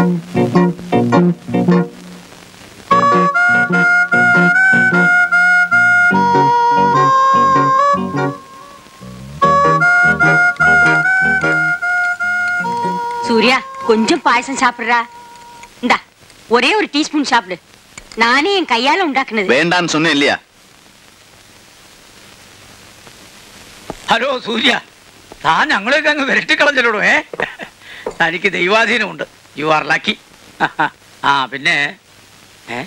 சூர்யா கொஞ்சம் பாயசம் சாப்பிடுறா இந்தா ஒரே ஒரு டீஸ்பூன் சாப்பிடு நானே என் கையால உண்டாக்குனது വേണ്ടാന്ന് சொன்னேன் இல்லையா ഹലോ സൂര്യ താൻ ഞങ്ങളെയൊക്കെ അങ്ങ് വിരട്ടിക്കളഞ്ഞല്ലോ ഏ തനിക്ക് ദൈവാധീനമുണ്ട് യു ആർ ലക്കി ആ പിന്നെ ഏ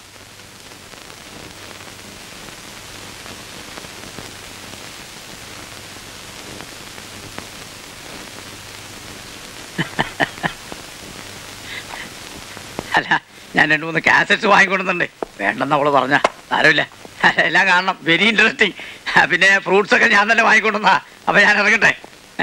അല്ല ഞാൻ രണ്ട് മൂന്ന് കാസറ്റ്സ് വാങ്ങിക്കൊടുന്നുണ്ട് വേണ്ടെന്ന് അവള് പറഞ്ഞ സാരമില്ല എല്ലാം കാണണം വെരി ഇൻട്രസ്റ്റിംഗ് പിന്നെ ഫ്രൂട്ട്സ് ഒക്കെ ഞാൻ തന്നെ വാങ്ങിക്കൊണ്ടുവന്നാ അപ്പൊ ഞാൻ ഇറങ്ങട്ടെ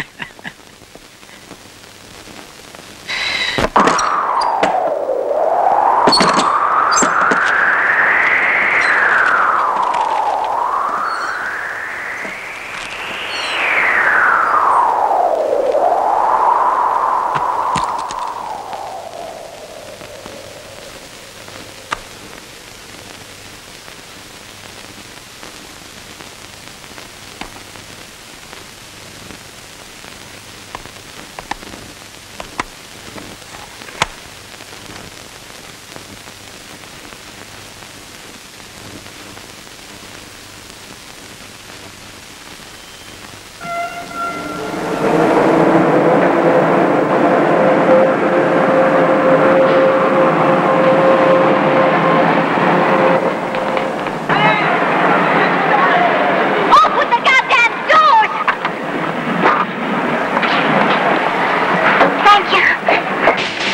Open the goddamn doors! Thank you.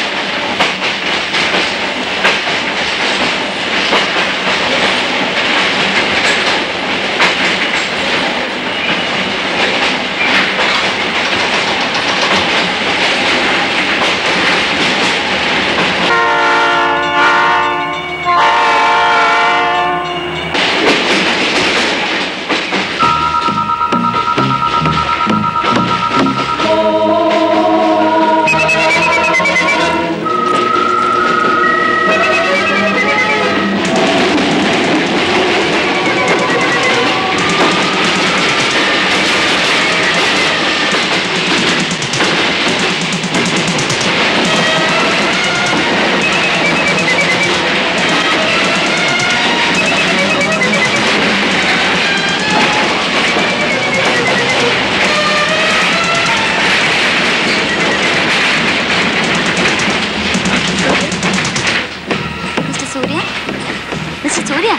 Mister Surya mister Surya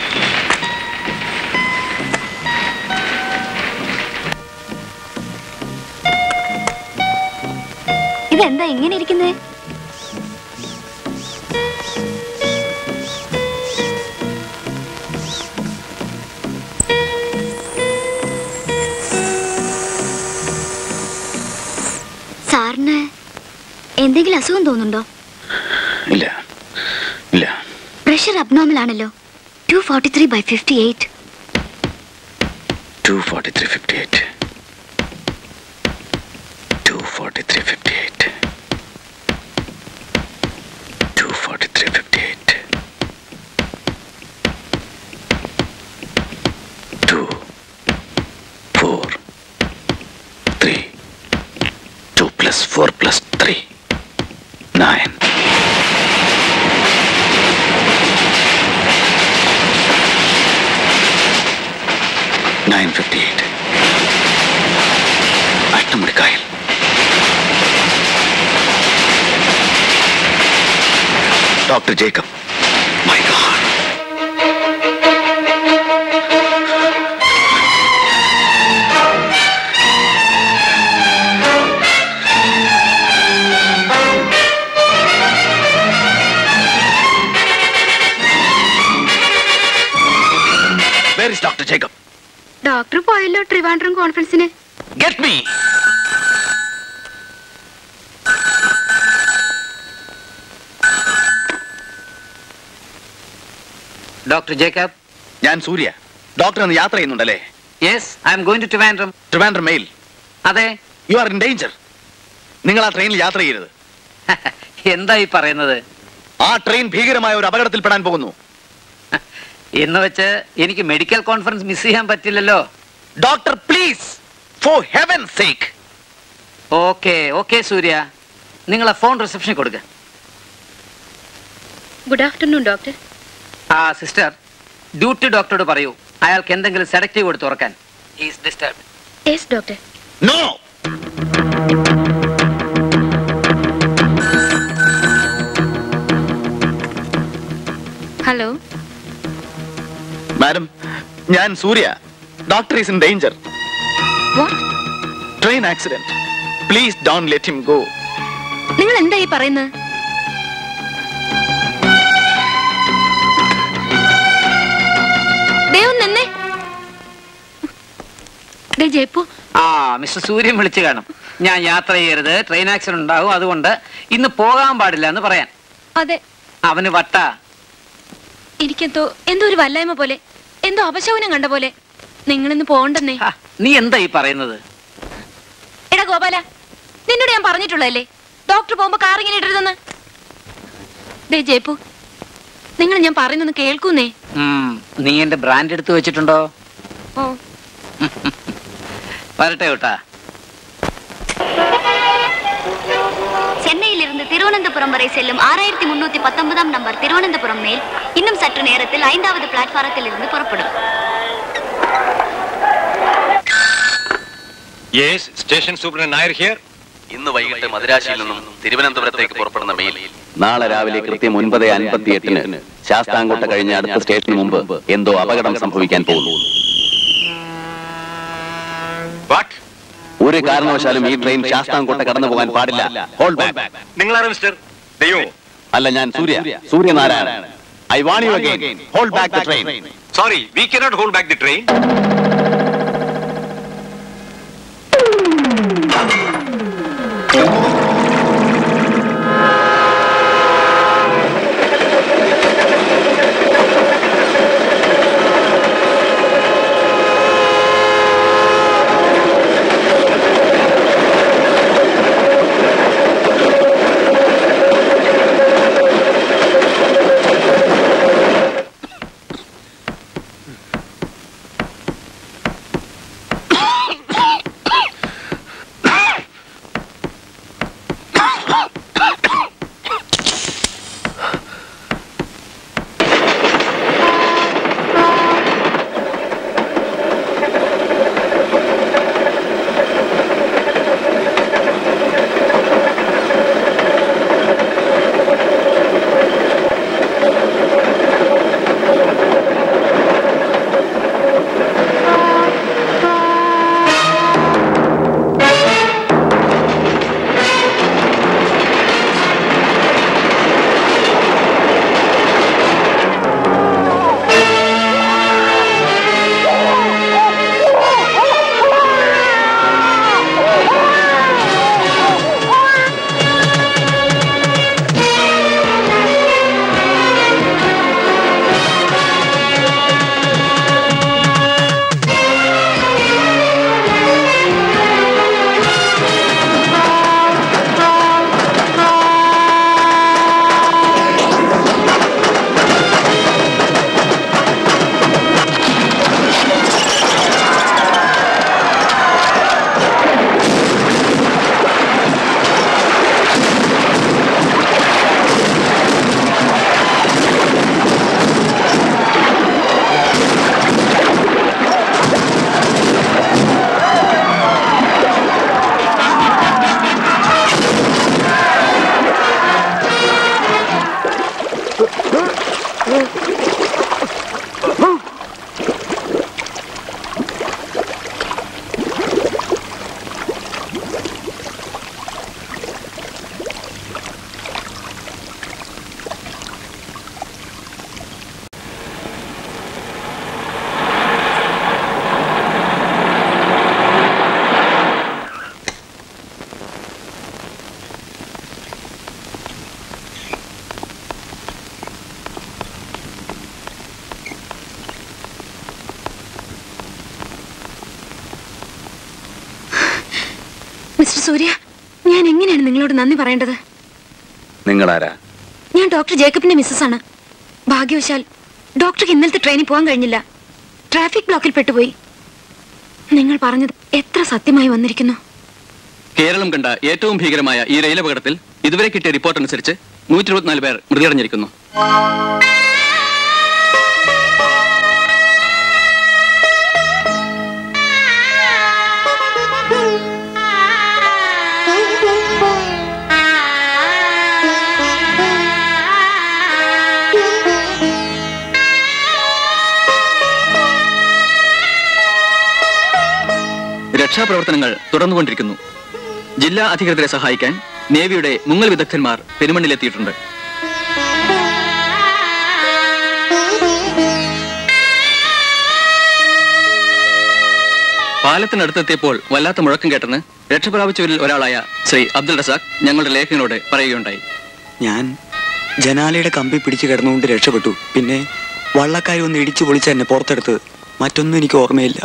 ഇതെന്താ ഇങ്ങനെ ഇരിക്കുന്നേ സാറിന് എന്തെങ്കിലും അസുഖം തോന്നുന്നുണ്ടോ ഇല്ല ഇല്ല പ്രഷർ അബ്നോർമൽ ആണല്ലോ two forty three by fifty eight two forty three fifty eight two forty three fifty eight two forty three fifty eight two four three two plus four plus three nine nine fifty eight അഷ്ടമുടിക്കായൽ doctor Jacob my god Where is Dr. Jacob? Doctor പോയല്ലോ ട്രിവാൻഡ്രം കോൺഫറൻസിന് Get me! Doctor Jacob ഞാൻ Surya doctor ഒന്ന് യാത്ര ചെയ്യുന്നുണ്ടല്ലേ yes I'm going to Trivandrum Trivandrum mail അതെ you are in danger നിങ്ങൾ ആ ട്രെയിനിൽ യാത്ര ചെയ്യരുത് എന്താ ഈ പറയുന്നത് ആ ട്രെയിൻ ഭീകരമായ ഒരു അപകടത്തിൽപ്പെടാൻ പോകുന്നു എന്ന് വെച്ച് എനിക്ക് മെഡിക്കൽ കോൺഫറൻസ് മിസ് ചെയ്യാൻ പറ്റില്ലല്ലോ doctor please for heaven sake okay okay Surya നിങ്ങളെ ഫോൺ റിസപ്ഷനിൽ കൊടുക്ക ഗുഡ് ആഫ്റ്റർനൂൺ ഡോക്ടർ ആ സിസ്റ്റർ ഡ്യൂട്ടി ഡോക്ടറോട് പറയൂ അയാൾക്ക് എന്തെങ്കിലും സെഡക്റ്റീവ് കൊടുത്ത് ഉറക്കാൻ is disturb yes doctor no hello madam ഞാൻ Surya doctor is in danger what train accident please don't let him go നിങ്ങൾ എന്താ ഈ പറയുന്നത് ദേവൻ നിന്നെ ദേ ജയപ്പു ആ മിസ്റ്റർ സൂര്യൻ വിളിച്ചു കാണും ഞാൻ യാത്ര ചെയ്യരുത് ട്രെയിൻ ആക്സിഡന്റ് ഉണ്ടാവും അതുകൊണ്ട് ഇന്ന് പോകാൻ പാടില്ല എന്ന് പറയാൻ അതെ അവന് വട്ട എനിക്കെന്തോ എന്തോ ഒരു വല്ലായ്മ പോലെ എന്തോ അപശകുനം കണ്ട പോലെ നിങ്ങളിന്ന് പോകണ്ടെന്നേ ഹാ, നീ എന്താ ഈ പറയുന്നത് എടാ ഗോപാല നിന്നോട് ഞാൻ പറഞ്ഞിട്ടുള്ളതല്ലേ ഡോക്ടർ പോകുമ്പോ കാർ ഇങ്ങനെ ഇടരുതെന്ന് ദേ ജയപ്പു നിങ്ങൾ ഞാൻ പറയുന്നൊന്ന് കേൾക്കൂന്നേ ഉം, നീ എന്റെ ബ്രാൻഡ് എടുത്ത് വെച്ചിട്ടുണ്ടോ ഓ വരട്ടെ കേട്ടാ சென்னையிலிருந்து திருவனந்தபுரம் வரை செல்லும் ஆறாயிரத்தி முன்னூத்தி பத்தொன்பதாம் நம்பர் திருவனந்தபுரம் மேல் இன்னும் சற்று நேரத்தில் ஐந்தாவது பிளாட்பாரத்தில் இருந்து புறப்படும் yes station superintendent Nair here ഇന്ന് വൈകിട്ട് മദിരാശിയിൽ നിന്നും തിരുവനന്തപുരത്തേക്ക് പുറപ്പെടുന്ന മെയിൽ നാളെ രാവിലെ കൃത്യം ഒൻപത് അൻപത്തി എട്ടിന് ശാസ്താംകോട്ട കഴിഞ്ഞ അടുത്ത സ്റ്റേഷന് മുമ്പ് എന്തോ അപകടം സംഭവിക്കാൻ പോകുന്നു വാട്ട് ഒരു കാരണവശാലും ഈ ട്രെയിൻ ശാസ്താംകോട്ട കടന്നു പോകാൻ പാടില്ല ഹോൾ ബാക്ക് നിങ്ങളാണ് മിസ്റ്റർ ദൈവമോ അല്ല ഞാൻ Surya Suryanarayanan I warn you again hold back the train sorry we cannot hold back the train mister Surya ഞാൻ എങ്ങനെയാണ് നിങ്ങളോട് നന്ദി പറയേണ്ടത് നിങ്ങളാരാ ഞാൻ ഡോക്ടർ ജേക്കബിന്റെ മിസ്സസ് ആണ് ഭാഗ്യവശാൽ ഡോക്ടർക്ക് ഇന്നലത്തെ ട്രെയിനിൽ പോകാൻ കഴിഞ്ഞില്ല ട്രാഫിക് ബ്ലോക്കിൽ പെട്ടുപോയി നിങ്ങൾ പറഞ്ഞത് എത്ര സത്യമായി വന്നിരിക്കുന്നു കേരളം കണ്ട ഏറ്റവും ഭീകരമായ ഈ റെയിൽ അപകടത്തിൽ ഇതുവരെ കിട്ടിയ റിപ്പോർട്ട് അനുസരിച്ച് നൂറ്റി ഇരുപത്തിനാല് പേർ മൃതിയടഞ്ഞിരിക്കുന്നു രക്ഷാപ്രവർത്തനങ്ങൾ തുടർന്നുകൊണ്ടിരിക്കുന്നു ജില്ലാ അധികൃതരെ സഹായിക്കാൻ നേവിയുടെ മുങ്ങൽ വിദഗ്ധന്മാർ പെരുമണ്ണിലെത്തിയിട്ടുണ്ട് പാലത്തിനടുത്തെത്തിയപ്പോൾ വല്ലാത്ത മുഴക്കം കേട്ടെന്ന് രക്ഷപ്രാപിച്ചവരിൽ ഒരാളായ ശ്രീ അബ്ദുൾ റസാഖ് ഞങ്ങളുടെ ലേഖകനോട് പറയുകയുണ്ടായി ഞാൻ ജനാലയുടെ കമ്പി പിടിച്ചു കിടന്നുകൊണ്ട് രക്ഷപ്പെട്ടു പിന്നെ വള്ളക്കാരി ഒന്ന് ഇടിച്ചു പൊളിച്ച എന്നെ പുറത്തെടുത്തത് മറ്റൊന്നും എനിക്ക് ഓർമ്മയില്ല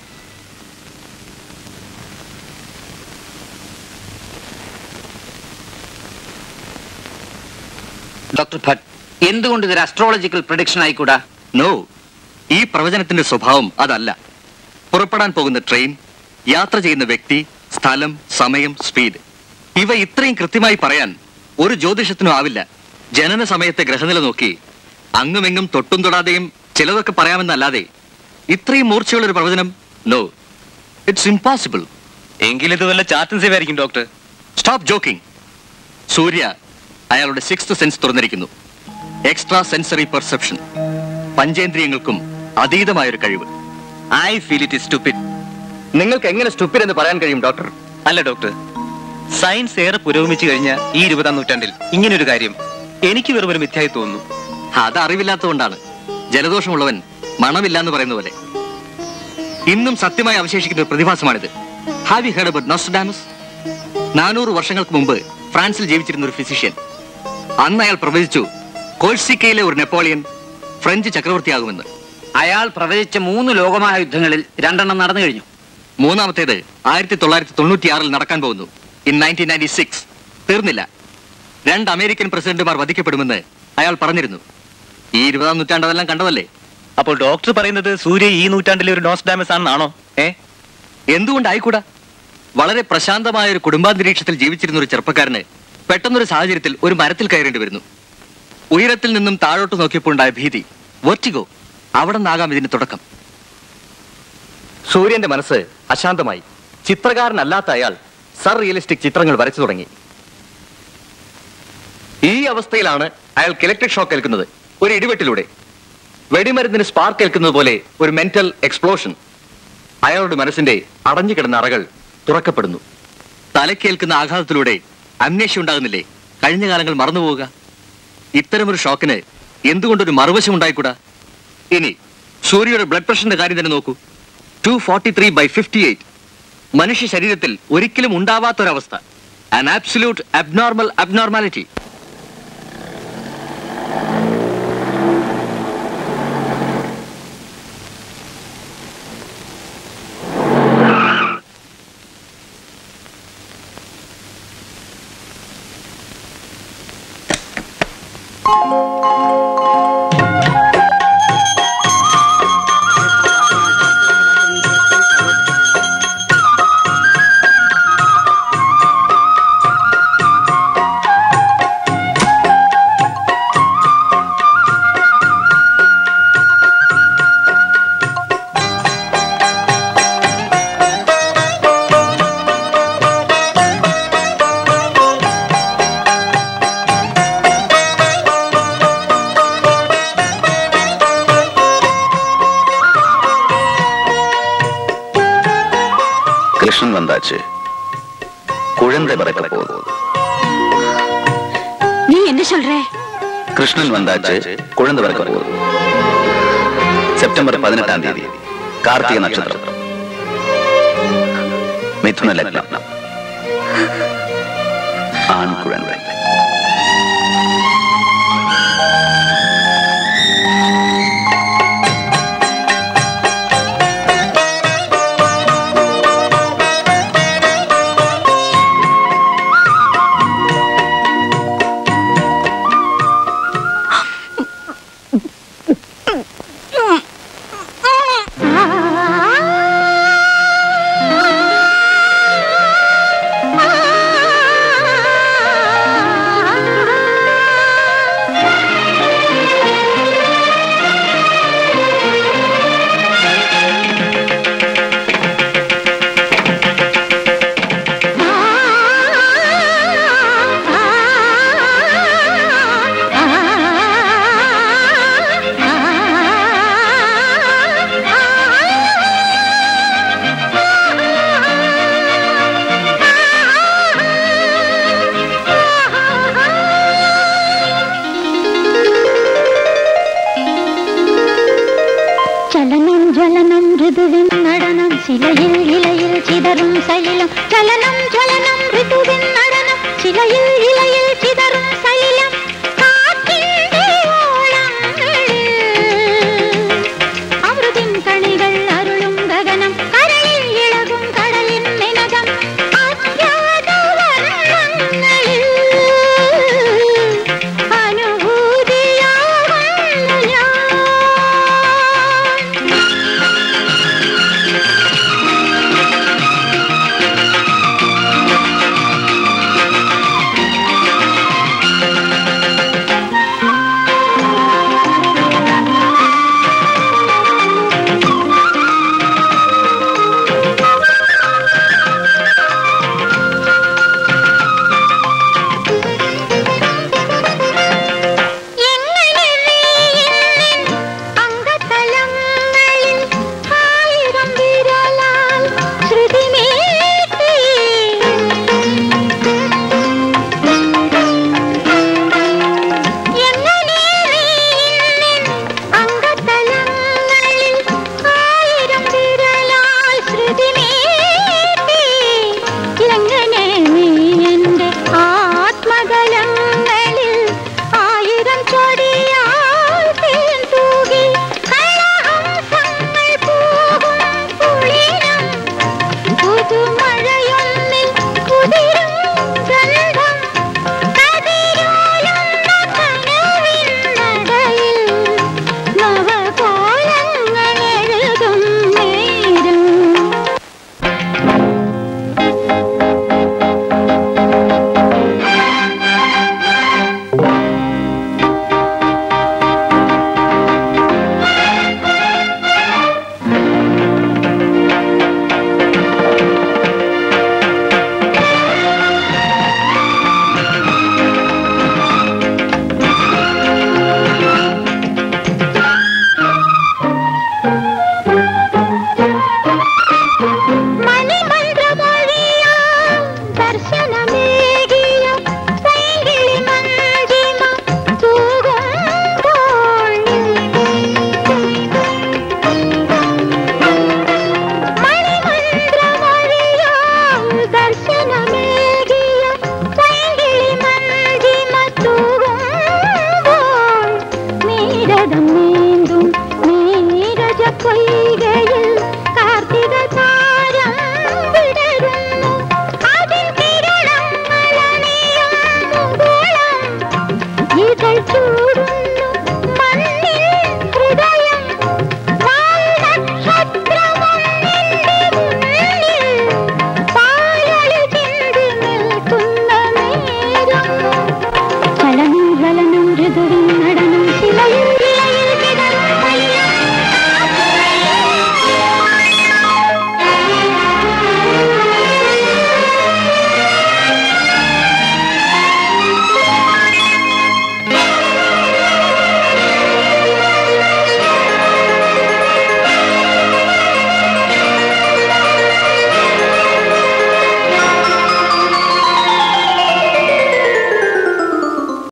ഡോക്ടർ ഭട്ട് എന്തുകൊണ്ട് ഇതൊരു അസ്ട്രോളജിക്കൽ പ്രഡിക്ഷൻ ആയിക്കൂടാ നോ ഈ പ്രവചനത്തിന്റെ സ്വഭാവം അതല്ല പുറപ്പെടാൻ പോകുന്ന ട്രെയിൻ യാത്ര ചെയ്യുന്ന വ്യക്തി സ്ഥലം സമയം സ്പീഡ് ഇവ ഇത്രയും കൃത്യമായി പറയാൻ ഒരു ജ്യോതിഷത്തിനും ആവില്ല ജനന സമയത്തെ ഗ്രഹനില നോക്കി അങ്ങുമെങ്ങും തൊട്ടും തൊടാതെയും ചിലതൊക്കെ പറയാമെന്നല്ലാതെ ഇത്രയും മൂർച്ചയുള്ള ഒരു പ്രവചനം നോ ഇറ്റ്സ് ഇംപോസിബിൾ എങ്കിൽ ഇത് വല്ല ചാത്തൻ സേവായിരിക്കും ഡോക്ടർ സ്റ്റോപ്പ് ജോക്കിംഗ് സൂര്യ അയാളുടെ സിക്സ്ത് സെൻസ് തുറന്നിരിക്കുന്നു എക്സ്ട്രാ സെൻസറി പെർസെപ്ഷൻ പഞ്ചേന്ദ്രിയങ്ങൾക്കും അതീതമായൊരു കഴിവ് ഐ ഫീൽ ഇറ്റ് സ്റ്റുപ്പിഡ് നിങ്ങൾക്ക് എങ്ങനെ സ്റ്റുപ്പിഡ് എന്ന് പറയാൻ കഴിയും ഡോക്ടർ അല്ല ഡോക്ടർ സയൻസ് ഏറെ പുരോഗമിച്ചു കഴിഞ്ഞ ഈ ഇരുപതാം നൂറ്റാണ്ടിൽ ഇങ്ങനൊരു കാര്യം എനിക്ക് വെറും ഒരു മിഥ്യായി തോന്നുന്നു അത് അറിവില്ലാത്തതുകൊണ്ടാണ് ജലദോഷമുള്ളവൻ മണമില്ല എന്ന് പറയുന്ന പോലെ ഇന്നും സത്യമായി അവശേഷിക്കുന്ന ഒരു പ്രതിഭാസമാണിത് have you heard about Nostradamus നാനൂറ് വർഷങ്ങൾക്ക് മുമ്പ് ഫ്രാൻസിൽ ജീവിച്ചിരുന്ന ഒരു ഫിസിഷ്യൻ അന്ന് അയാൾ പ്രവചിച്ചു കോഴ്സിക്കയിലെ ഒരു നെപ്പോളിയൻ ഫ്രഞ്ച് ചക്രവർത്തിയാകുമെന്ന് അയാൾ പ്രവചിച്ച മൂന്ന് ലോകമഹായുദ്ധങ്ങളിൽ രണ്ടെണ്ണം നടന്നു കഴിഞ്ഞു മൂന്നാമത്തേത് ആയിരത്തി തൊള്ളായിരത്തി തൊണ്ണൂറ്റിയാറിൽ നടക്കാൻ പോകുന്നു ഇൻ നയൻറ്റീൻ നയൻറ്റി സിക്സ് തീർന്നില്ല രണ്ട് അമേരിക്കൻ പ്രസിഡന്റുമാർ വധിക്കപ്പെടുമെന്ന് അയാൾ പറഞ്ഞിരുന്നു ഈ ഇരുപതാം നൂറ്റാണ്ട് അതെല്ലാം കണ്ടതല്ലേ അപ്പോൾ ഡോക്ടർ പറയുന്നത് സൂര്യ ഈ നൂറ്റാണ്ടിലെ ഒരു നോസ്ഡാമസ് ആണെന്നാണോ ഏ എന്തുകൊണ്ടായിക്കൂടാ വളരെ പ്രശാന്തമായ ഒരു കുടുംബാന്തരീക്ഷത്തിൽ ജീവിച്ചിരുന്ന ഒരു ചെറുപ്പക്കാരന് പെട്ടെന്നൊരു സാഹചര്യത്തിൽ ഒരു മരത്തിൽ കയറേണ്ടി വരുന്നു ഉയരത്തിൽ നിന്നും താഴോട്ട് നോക്കിയപ്പോൾ ഉണ്ടായ ഭീതി വെർട്ടിഗോ അവിടെ നിന്നാകാം ഇതിന് തുടക്കം സൂര്യന്റെ മനസ്സ് അശാന്തമായി ചിത്രകാരനല്ലാത്ത അയാൾ സർ റിയലിസ്റ്റിക് ചിത്രങ്ങൾ വരച്ചു തുടങ്ങി ഈ അവസ്ഥയിലാണ് അയാൾക്ക് ഇലക്ട്രിക് ഷോക്ക് ഏൽക്കുന്നത് ഒരു ഇടിവെട്ടിലൂടെ വെടിമരുന്നിന് സ്പാർക്ക് ഏൽക്കുന്നത് പോലെ ഒരു മെന്റൽ എക്സ്പ്ലോഷൻ അയാളുടെ മനസ്സിന്റെ അടഞ്ഞുകിടന്ന അറകൾ തുറക്കപ്പെടുന്നു തലക്കേൽക്കുന്ന ആഘാതത്തിലൂടെ അന്വേഷണം ഉണ്ടാകുന്നില്ലേ കഴിഞ്ഞ കാലങ്ങൾ മറന്നുപോവുക ഇത്തരമൊരു ഷോക്കിന് എന്തുകൊണ്ടൊരു മറുവശം ഉണ്ടായിക്കൂടാ ഇനി സൂര്യയുടെ ബ്ലഡ് പ്രഷറിന്റെ കാര്യം തന്നെ നോക്കൂ two forty three by fifty eight മനുഷ്യ ശരീരത്തിൽ ഒരിക്കലും ഉണ്ടാവാത്തൊരവസ്ഥ an absolute abnormal abnormality Krishnan வந்தாச்சு குழந்தை பிறக்க போகுது நீ என்ன சொல்ற கிருஷ்ணன் வந்தாச்சு குழந்தை பிறக்க போகுது செப்டம்பர் பதினெட்டாம் தேதி கார்த்திகை நட்சத்திரம் மிதுன லக்னம் ஆண் குழந்தை ശിലയിൽ ചിതറി